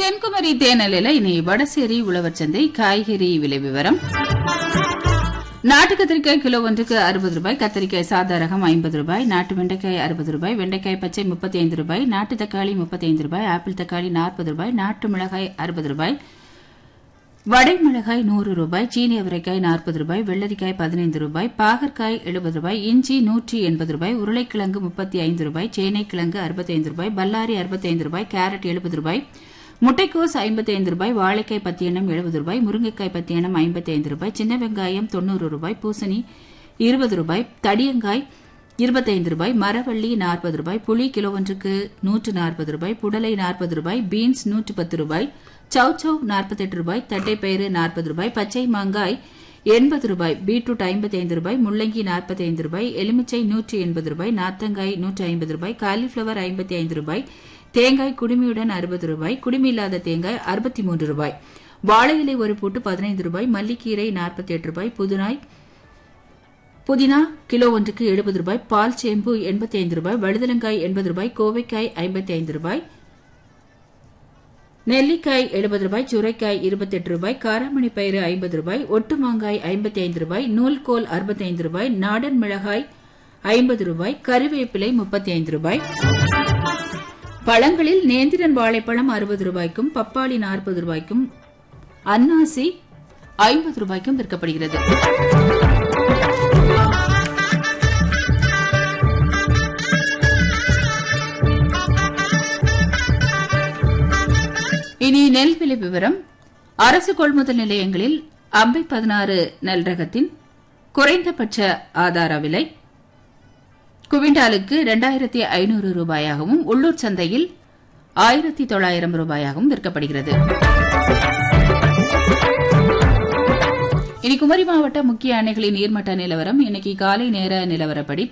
தென்குமரி தேனலில இனி வடசேரி உழவர் சந்தை காய்கறி விலை விவரம் நாட்டு கத்திரிக்காய் கிலோ ஒன்றுக்கு அறுபது ரூபாய் கத்திரிக்காய் சாதா ரகம் ஐம்பது ரூபாய் நாட்டு வெண்டைக்காய் அறுபது ரூபாய் வெண்டைக்காய் பச்சை முப்பத்தி ஐந்து ரூபாய் நாட்டு தக்காளி முப்பத்தி ஐந்து ரூபாய் ஆப்பிள் தக்காளி நாற்பது ரூபாய் நாட்டு மிளகாய் அறுபது ரூபாய் வடை மிளகாய் நூறு ரூபாய் சீனி அவரைக்காய் நாற்பது ரூபாய் வெள்ளரிக்காய் பதினைந்து ரூபாய் பாகற்காய் எழுபது ரூபாய் இஞ்சி நூற்றி எண்பது ரூபாய் உருளைக்கிழங்கு முப்பத்தி ஐந்து ரூபாய் சேனைக்கிழங்கு அறுபத்தைந்து ரூபாய் பல்லாரி அறுபத்தைந்து ரூபாய் கேரட் எழுபது ரூபாய் முட்டைக்கோஸ் ஐம்பத்தி ஐந்து ரூபாய் வாழைக்காய் பத்து எண்ணம் எழுபது ரூபாய் முருங்கைக்காய் பத்து எண்ணம் ஐம்பத்தி ஐந்து ரூபாய் சின்ன வெங்காயம் தொண்ணூறு ரூபாய் பூசணி இருபது ரூபாய் தடியங்காய் இருபத்தைந்து ரூபாய் மரவள்ளி நாற்பது ரூபாய் புளி கிலோ ஒன்றுக்கு நூற்று நாற்பது ரூபாய் புடலை நாற்பது ரூபாய் பீன்ஸ் நூற்று பத்து ரூபாய் சௌச்சௌ நாற்பத்தெட்டு ரூபாய் தட்டைப்பயிறு நாற்பது ரூபாய் பச்சை மாங்காய் எண்பது ரூபாய் பீட்ரூட் ஐம்பத்தி ஐந்து ரூபாய் முள்ளங்கி நாற்பத்தி ஐந்து ரூபாய் எலுமிச்சை நூற்றி எண்பது ரூபாய் நாத்தங்காய் நூற்றி ஐம்பது ரூபாய் காலிஃபிளவர் ஐம்பத்தி ஐந்து ரூபாய் தேங்காய் குடுமியுடன் அறுபது ரூபாய் குடுமி இல்லாத தேங்காய் அறுபத்தி மூன்று ரூபாய் வாழை இலை ஒரு பூட்டு பதினைந்து ரூபாய் மல்லிக்கீரை நாற்பத்தி எட்டு ரூபாய் புதுநாய் புதினா கிலோ ஒன்றுக்கு எழுபது ரூபாய் பால் சேம்பு எண்பத்தி ஐந்து ரூபாய் வழுதலங்காய் எண்பது ரூபாய் கோவைக்காய் ஐம்பத்தி ஐந்து ரூபாய் நெல்லிக்காய் எழுபது ரூபாய் சுரைக்காய் இருபத்தி எட்டு ரூபாய் காராமணி பயிறு ஐம்பது ரூபாய் ஒட்டு மாங்காய் ஐம்பத்தி ஐந்து ரூபாய் நூல்கோல் அறுபத்தி ஐந்து ரூபாய் நாடன் மிளகாய் ஐம்பது ரூபாய் கருவேப்பிலை முப்பத்தி ஐந்து ரூபாய் பழங்களில் நேந்திரன் வாழைப்பழம் அறுபது ரூபாய்க்கும் பப்பாளி நாற்பது ரூபாய்க்கும் அன்னாசி ஐம்பது ரூபாய்க்கும் விற்கப்படுகிறது இனி நெல் விலை விவரம் அரசு கொள்முதல் நிலையங்களில் அம்பை பதினாறு நெல் ரகத்தின் குறைந்தபட்ச ஆதார விலை குவிண்டாலுக்கு இரண்டாயிரத்தி ஐநூறு ரூபாயாகவும் உள்ளூர் சந்தையில் ஆயிரத்தி தொள்ளாயிரம் ரூபாயாகவும் விற்கப்படுகிறது இனி குமரி மாவட்ட முக்கிய அணைகளின் நீர்மட்ட நிலவரம் இன்னைக்கு காலை நேர நிலவரப்படி